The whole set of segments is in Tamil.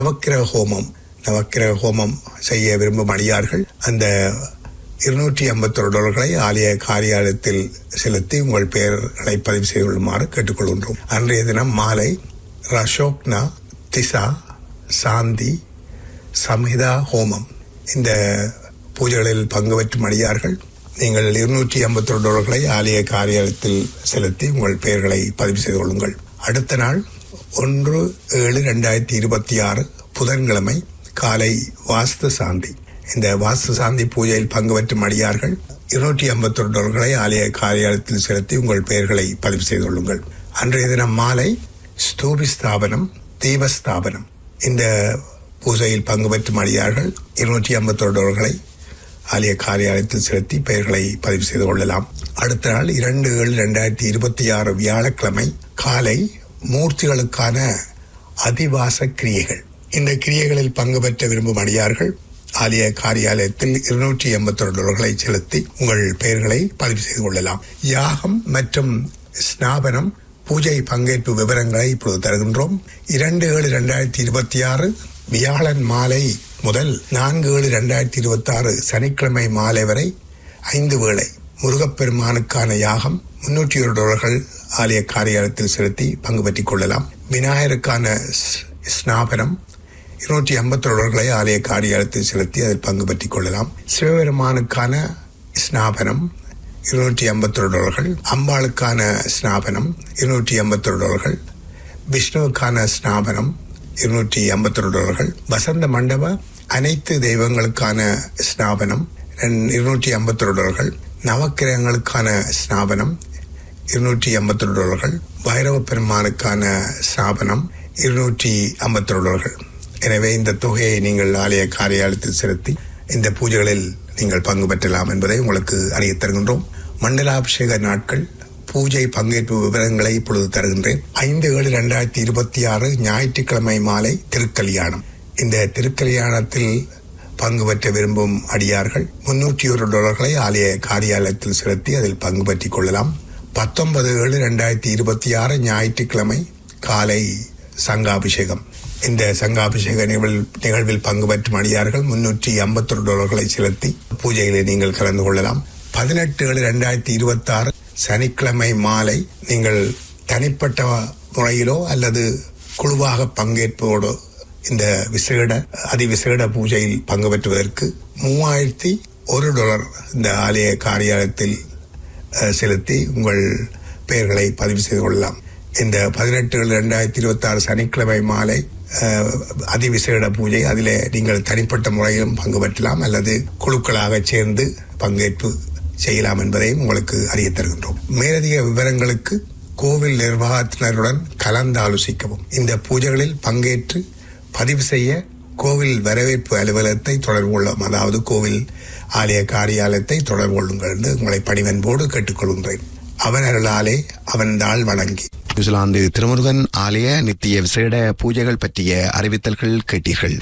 நவக்கிரக ஹோமம் நவக்கிரக ஹோமம் செய்ய விரும்பும் அடியார்கள் அந்த இருநூற்றி ஐம்பத்தொரு டாலர்களை ஆலய காரியாலயத்தில் செலுத்தி உங்கள் பெயர்களை பதிவு செய்து கொள்ளுமாறு கேட்டுக்கொள்கின்றோம் அன்றைய தினம் மாலை ரஷோக்னா திசா சாந்தி சம்ஹிதா ஹோமம் இந்த பூஜைகளில் பங்கு பெற்றும் அடியார்கள் நீங்கள் இருநூற்றி ஐம்பத்தொரு டாலர்களை ஆலய காரியாலயத்தில் செலுத்தி உங்கள் பெயர்களை பதிவு செய்து கொள்ளுங்கள் அடுத்த நாள் ஒன்று ஏழு ரெண்டாயிரத்தி இருபத்தி ஆறு புதன்கிழமை காலை வாஸ்து சாந்தி இந்த வாஸ்து சாந்தி பூஜையில் பங்கு பெற்றும் அடியார்கள் இருநூற்றி ஐம்பத்தொரு டாலர்களை ஆலய காரியாலயத்தில் செலுத்தி உங்கள் பெயர்களை பதிவு செய்து கொள்ளுங்கள் அன்றைய தினம் மாலை ஸ்தூபி ஸ்தாபனம் தீப ஸ்தாபனம் இந்த பூஜையில் பங்கு பெற்றும் அடியார்கள் இருநூற்றி ஐம்பத்தொரு டாலர்களை ஆலய காரியாலயத்தில் செலுத்தி பெயர்களை பதிவு செய்து கொள்ளலாம் அடுத்த நாள் இரண்டு ஏழு ரெண்டாயிரத்தி இருபத்தி ஆறு வியாழக்கிழமை காலை மூர்த்திகளுக்கான அதிவாச கிரியைகள் இந்த கிரியைகளில் பங்கு பெற்ற விரும்பும் அடியார்கள் ஆலய காரியாலயத்தில் இருநூற்றி எண்பத்தொரு டாலர்களை செலுத்தி உங்கள் பெயர்களை பதிவு செய்து கொள்ளலாம் யாகம் மற்றும் ஸ்நாபனம் பூஜை பங்கேற்பு விவரங்களை இப்பொழுது தருகின்றோம் இரண்டு ஏழு ரெண்டாயிரத்தி இருபத்தி ஆறு வியாழன் மாலை முதல் நான்கு ஏழு ரெண்டாயிரத்தி இருபத்தி ஆறு சனிக்கிழமை மாலை வரை ஐந்து வேளை முருகப்பெருமானுக்கான யாகம் முன்னூற்றி ஒரு டாலர்கள் ஆலய காரியாலயத்தில் செலுத்தி பங்கு பெற்றுக் கொள்ளலாம் விநாயகருக்கான ஸ்- ஸ்நாபனம் இருநூற்றி ஐம்பத்தி டாலர்களை ஆலய காரியாலயத்தில் செலுத்தி அதில் பங்கு பெற்றுக் கொள்ளலாம் சிவபெருமானுக்கான ஸ்நாபனம் இருநூற்றி ஐம்பத்தொரு டாலர்கள் அம்பாளுக்கான ஸ்நாபனம் இருநூற்றி ஐம்பத்தொரு டாலர்கள் விஷ்ணுவுக்கான ஸ்நாபனம் இருநூற்றி ஐம்பத்தொரு டாலர்கள் வசந்த மண்டப அனைத்து தெய்வங்களுக்கான ஸ்நாபனம் இருநூற்றி ஐம்பத்தொரு டாலர்கள் நவக்கிரகங்களுக்கான ஸ்நாபனம் இருநூற்றி ஐம்பத்தொரு டாலர்கள் பைரவ பெருமானுக்கான ஸ்நாபனம் இருநூற்றி ஐம்பத்தொரு டாலர்கள் எனவே இந்த தொகையை நீங்கள் ஆலய காரியாலயத்தில் செலுத்தி இந்த பூஜைகளில் நீங்கள் பங்கு பெற்றலாம் என்பதை உங்களுக்கு அறியத் தருகின்றோம் மண்டலாபிஷேக நாட்கள் பூஜை பங்கேற்பு விவரங்களை இப்பொழுது தருகின்றேன் ஐந்து ஏழு ரெண்டாயிரத்தி இருபத்தி ஆறு ஞாயிற்றுக்கிழமை மாலை திருக்கல்யாணம் இந்த திருக்கல்யாணத்தில் பங்கு பெற்ற விரும்பும் அடியார்கள் முன்னூற்றி ஒரு டாலர்களை ஆலய காரியாலயத்தில் செலுத்தி அதில் பங்கு பெற்றுக் கொள்ளலாம் பத்தொன்பது ஏழு ரெண்டாயிரத்தி இருபத்தி ஆறு ஞாயிற்றுக்கிழமை காலை சங்காபிஷேகம் இந்த சங்காபிஷேக நிகழ்வில் நிகழ்வில் பங்கு பெற்றும் அடியார்கள் முன்னூற்றி ஐம்பத்தொரு டாலர்களை செலுத்தி பூஜையில் நீங்கள் கலந்து கொள்ளலாம் பதினெட்டு ஏழு ரெண்டாயிரத்தி இருபத்தி ஆறு சனிக்கிழமை மாலை நீங்கள் தனிப்பட்ட முறையிலோ அல்லது குழுவாக பங்கேற்போடோ இந்த விசேட அதிவிசேட பூஜையில் பங்கு பெற்றுவதற்கு மூவாயிரத்தி ஒரு டாலர் இந்த ஆலய காரியாலயத்தில் அஹ், செலுத்தி உங்கள் பெயர்களை பதிவு செய்து கொள்ளலாம் இந்த பதினெட்டு ரெண்டாயிரத்தி இருபத்தி ஆறு சனிக்கிழமை மாலை அஹ், அதிவிசேட பூஜை அதில் நீங்கள் தனிப்பட்ட முறையிலும் பங்கு பெற்றலாம் அல்லது குழுக்களாக சேர்ந்து பங்கேற்பு செய்யலாம் என்பதையும் உங்களுக்கு அறியத் தருகின்றோம் மேலதிக விவரங்களுக்கு கோவில் நிர்வாகத்தினருடன் கலந்து ஆலோசிக்கவும் இந்த பூஜைகளில் பங்கேற்று பதிவு செய்ய கோவில் வரவேற்பு அலுவலகத்தை தொடர்பு கொள்ளும் அதாவது கோவில் ஆலய காரியாலயத்தை தொடர்பு கொள்ளுங்கள் என்று உங்களை பணிவன்போடு கேட்டுக்கொள்கின்றேன் அவன் அருளாலே அவன் தாள் வணங்கி நியூசிலாந்து திருமுருகன் ஆலய நித்திய விசேட பூஜைகள் பற்றிய அறிவித்தல்கள் கேட்டீர்கள்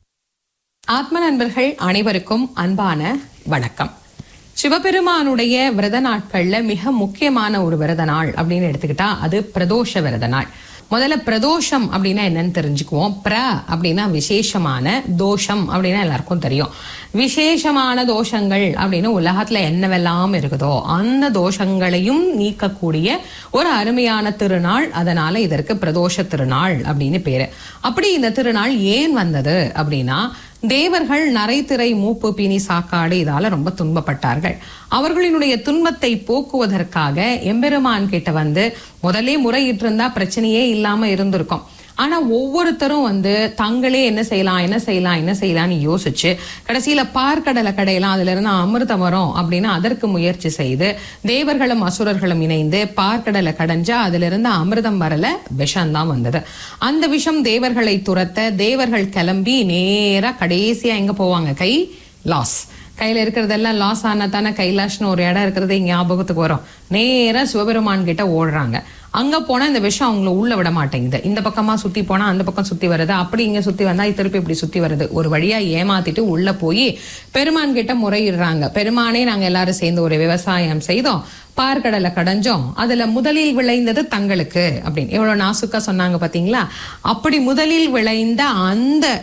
ஆத்ம நண்பர்கள் அனைவருக்கும் அன்பான வணக்கம் சிவபெருமானுடைய விரத நாட்கள்ல மிக முக்கியமான ஒரு விரத நாள் அப்படின்னு எடுத்துக்கிட்டா அது பிரதோஷ விரத நாள் முதல்ல பிரதோஷம் அப்படின்னா என்னன்னு தெரிஞ்சுக்குவோம் பிர அப்படின்னா விசேஷமான தோஷம் அப்படின்னா எல்லாருக்கும் தெரியும் விசேஷமான தோஷங்கள் அப்படின்னு உலகத்துல என்னவெல்லாம் இருக்குதோ அந்த தோஷங்களையும் நீக்கக்கூடிய ஒரு அருமையான திருநாள் அதனால இதற்கு பிரதோஷ திருநாள் அப்படின்னு பேரு அப்படி இந்த திருநாள் ஏன் வந்தது அப்படின்னா தேவர்கள் நரைத்திரை மூப்பு பீனி சாக்காடு இதால ரொம்ப துன்பப்பட்டார்கள் அவர்களினுடைய துன்பத்தை போக்குவதற்காக எம்பெருமான் கிட்ட வந்து முதலே முறையிட்டு இருந்தா பிரச்சனையே இல்லாம இருந்திருக்கும் ஆனா ஒவ்வொருத்தரும் வந்து தங்களே என்ன செய்யலாம் என்ன செய்யலாம் என்ன செய்யலாம்னு யோசிச்சு கடைசியில பார்க்கடலை கடையெல்லாம் அதுல இருந்து அமிர்தம் வரும் அப்படின்னு அதற்கு முயற்சி செய்து தேவர்களும் அசுரர்களும் இணைந்து பார்க்கடலை கடைஞ்சா அதுல இருந்து அமிர்தம் வரல விஷம் தான் வந்தது அந்த விஷம் தேவர்களை துரத்த தேவர்கள் கிளம்பி நேரா கடைசியா எங்க போவாங்க கை லாஸ் கையில இருக்கிறதெல்லாம் லாஸ் ஆனா தானே கைலாஷ்னு ஒரு இடம் இருக்கிறது ஞாபகத்துக்கு வரும் நேரா சிவபெருமான் கிட்ட ஓடுறாங்க அங்க போனா இந்த விஷம் அவங்கள உள்ள விட மாட்டேங்குது இந்த பக்கமா சுத்தி போனா அந்த பக்கம் சுத்தி வருது அப்படி இங்க சுத்தி வந்தா திருப்பி இப்படி சுத்தி வருது ஒரு வழியா ஏமாத்திட்டு உள்ள போய் பெருமான் கிட்ட முறையிடுறாங்க பெருமானே நாங்க எல்லாரும் சேர்ந்து ஒரு விவசாயம் செய்தோம் பார்க்கடலை கடைஞ்சோம் அதுல முதலில் விளைந்தது தங்களுக்கு அப்படின்னு எவ்வளவு நாசுக்கா சொன்னாங்க பாத்தீங்களா அப்படி முதலில் விளைந்த அந்த